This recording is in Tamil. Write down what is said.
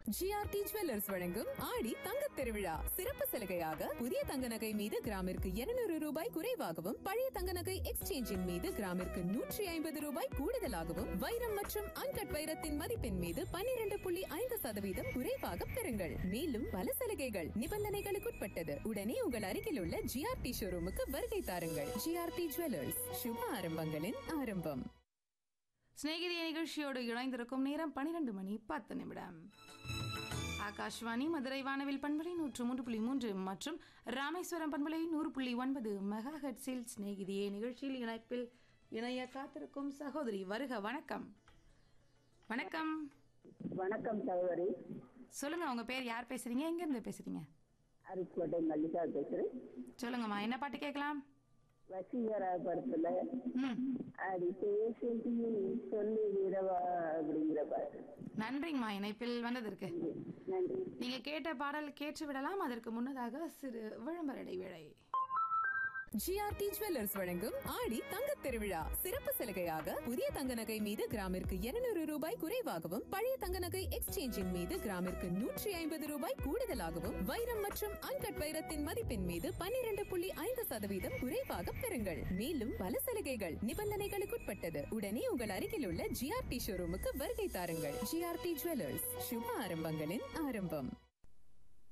ஜிஆர்டி ஜுவல்லர்ஸ் வழங்கும் ஆடி தங்கத் திருவிழா சிறப்பு சலுகையாக புதிய தங்க நகை மீது கிராமிற்கு 200 ரூபாய் குறைவாகவும் பழைய தங்க நகை எக்ஸ்சேஞ்சின் மீது கிராமிற்கு நூற்றி ஐம்பது ரூபாய் கூடுதலாகவும் வைரம் மற்றும் அன்கட் வைரத்தின் மதிப்பின் மீது 12.5% புள்ளி ஐந்து சதவீதம் குறைவாக பெறுங்கள் மேலும் பல சலுகைகள் நிபந்தனைகளுக்குட்பட்டது உடனே உங்கள் அருகில் உள்ள ஜிஆர்டி ஷோரூமுக்கு வருகை தாருங்கள் ஜிஆர்டி ஜுவல்லர்ஸ் சுப ஆரம்பங்களின் ஆரம்பம் சிநேகிதிய நிகழ்ச்சியோடு இணைந்திருக்கும் நேரம் பனிரெண்டு மணி பத்து நிமிடம் ஆகாஷ்வாணி மதுரை வானவில் பண்பலை நூற்று மூன்று புள்ளி மூன்று மற்றும் ராமேஸ்வரம் பண்பலை நூறு புள்ளி ஒன்பது மெகா ஹெட்ஸில் சிநேகிதியே நிகழ்ச்சியில் இணைப்பில் இணைய காத்திருக்கும் சகோதரி வருக வணக்கம் வணக்கம் வணக்கம் சகோதரி சொல்லுங்க உங்க பேர் யார் பேசுறீங்க எங்க இருந்து பேசுறீங்க அரிக்கோட்டை மல்லிகா பேசுறேன் சொல்லுங்கம்மா என்ன பாட்டு கேட்கலாம் வசீகரா படத்துல ம் அடி பேசி சொல்லுகிறவா அப்படிங்கிற பாட்டு நன்றிங்கம்மா இணைப்பில் வந்ததற்கு நன்றி நீங்க கேட்ட பாடல் கேட்டு விடலாம் அதற்கு முன்னதாக சிறு விளம்பர இடைவேளை ஜிஆர்டி ஜுவல்லர்ஸ் வழங்கும் ஆடி தங்கத் திருவிழா சிறப்பு சலுகையாக புதிய தங்க நகை மீது கிராமிற்கு 200 ரூபாய் குறைவாகவும் பழைய தங்க நகை எக்ஸ்சேஞ்சின் மீது கிராமிற்கு நூற்றி ஐம்பது ரூபாய் கூடுதலாகவும் வைரம் மற்றும் அன்கட் வைரத்தின் மதிப்பின் மீது 12.5% புள்ளி ஐந்து சதவீதம் குறைவாக பெறுங்கள் மேலும் பல சலுகைகள் நிபந்தனைகளுக்குட்பட்டது உடனே உங்கள் அருகில் உள்ள ஜிஆர்டி ஷோரூமுக்கு வருகை தாருங்கள் ஜிஆர்டி ஜுவல்லர்ஸ் சுப ஆரம்பங்களின் ஆரம்பம்